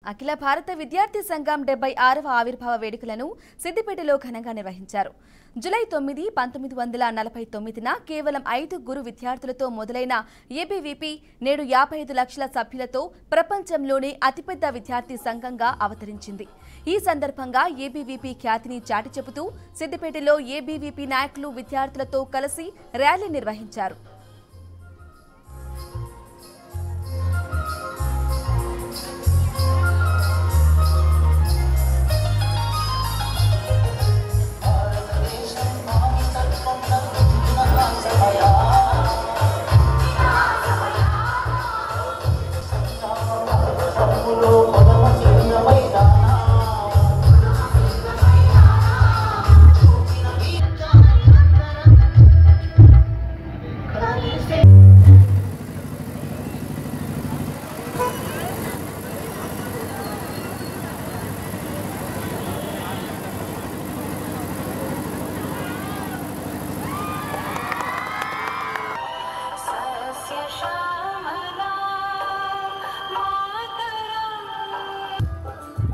అఖిల భారత విద్యార్థి సంఘం డెబ్బై ఆరవ ఆవిర్భావ వేడుకలను సిద్దిపేటలో ఘనంగా నిర్వహించారు జులై తొమ్మిది పంతొమ్మిది వందల నలభై తొమ్మిదిన కేవలం ఐదుగురు విద్యార్థులతో మొదలైన ఏబీవీపీ నేడు యాభై ఐదు లక్షల సభ్యులతో ప్రపంచంలోనే అతిపెద్ద విద్యార్థి సంఘంగా అవతరించింది ఈ సందర్భంగా ఏబీవీపీ ఖ్యాతిని చాటి చెబుతూ సిద్దిపేటలో ఏబీవీపీ నాయకులు విద్యార్థులతో కలిసి ర్యాలీ నిర్వహించారు सस्य श्यामला मातरम्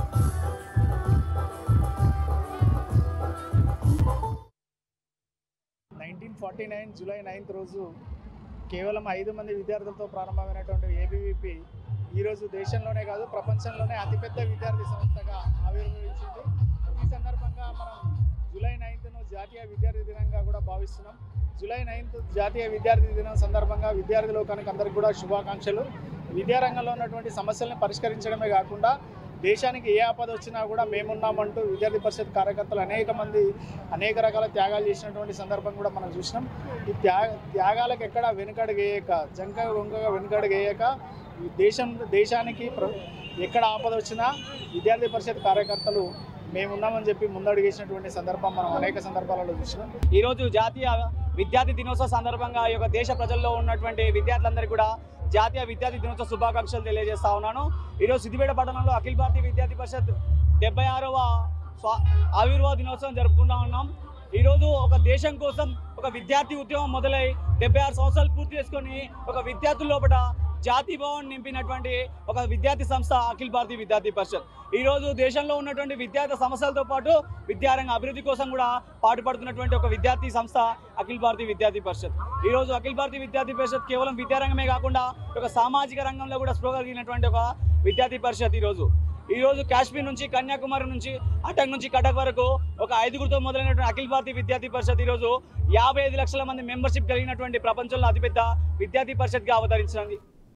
nineteen forty nine July ninth రోజు కేవలం ఐదు మంది విద్యార్థులతో ప్రారంభమైనటువంటి ఏబీవీపీ ఈరోజు దేశంలోనే కాదు ప్రపంచంలోనే అతిపెద్ద విద్యార్థి సంస్థగా ఆవిర్భవించింది ఈ సందర్భంగా మనం జూలై నైన్త్ను జాతీయ విద్యార్థి దినంగా కూడా భావిస్తున్నాం జూలై నైన్త్ జాతీయ విద్యార్థి దినం సందర్భంగా విద్యార్థి లోకానికి అందరికీ కూడా శుభాకాంక్షలు విద్యారంగంలో ఉన్నటువంటి సమస్యలను పరిష్కరించడమే కాకుండా దేశానికి ఏ ఆపద వచ్చినా కూడా మేమున్నామంటూ విద్యార్థి పరిషత్ కార్యకర్తలు అనేక మంది అనేక రకాల త్యాగాలు చేసినటువంటి సందర్భం కూడా మనం చూసినాం ఈ త్యాగ త్యాగాలకు ఎక్కడ వెనుకడుగేయక జంక వంకగా వెనుకడుగేయక ఈ దేశం దేశానికి ప్ర- ఎక్కడ ఆపద వచ్చినా విద్యార్థి పరిషత్ కార్యకర్తలు మేమున్నామని చెప్పి ముందడుగేసినటువంటి సందర్భం మనం అనేక సందర్భాలలో చూసినాం ఈరోజు జాతీయ విద్యార్థి దినోత్సవ సందర్భంగా ఈ యొక్క దేశ ప్రజల్లో ఉన్నటువంటి విద్యార్థులందరికీ కూడా జాతీయ విద్యార్థి దినోత్సవ శుభాకాంక్షలు తెలియజేస్తా ఉన్నాను ఈరోజు సిద్దిపేట పట్టణంలో అఖిల భారతీయ విద్యార్థి పరిషత్ డెబ్బై ఆరవ స్వా ఆవిర్భావ దినోత్సవం జరుపుకుంటా ఉన్నాం ఈరోజు ఒక దేశం కోసం ఒక విద్యార్థి ఉద్యమం మొదలై డెబ్బై ఆరు సంవత్సరాలు పూర్తి చేసుకొని ఒక విద్యార్థుల లోపల జాతీయ భావం నింపినటువంటి ఒక విద్యార్థి సంస్థ అఖిల భారతీయ విద్యార్థి పరిషత్ ఈ రోజు దేశంలో ఉన్నటువంటి విద్యార్థి సమస్యలతో పాటు విద్యారంగ అభివృద్ధి కోసం కూడా పాటుపడుతున్నటువంటి ఒక విద్యార్థి సంస్థ అఖిల భారతీయ విద్యార్థి పరిషత్ ఈ రోజు అఖిల భారతీయ విద్యార్థి పరిషత్ కేవలం విద్యారంగమే కాకుండా ఒక సామాజిక రంగంలో కూడా స్పృహ కలిగినటువంటి ఒక విద్యార్థి పరిషత్ ఈ రోజు ఈ రోజు కాశ్మీర్ నుంచి కన్యాకుమారి నుంచి అటక్ నుంచి కటక్ వరకు ఒక ఐదుగురితో మొదలైనటువంటి అఖిల భారతీయ విద్యార్థి పరిషత్ ఈ రోజు యాభై ఐదు లక్షల మంది మెంబర్షిప్ కలిగినటువంటి ప్రపంచంలో అతిపెద్ద విద్యార్థి పరిషత్గా అవతరించినది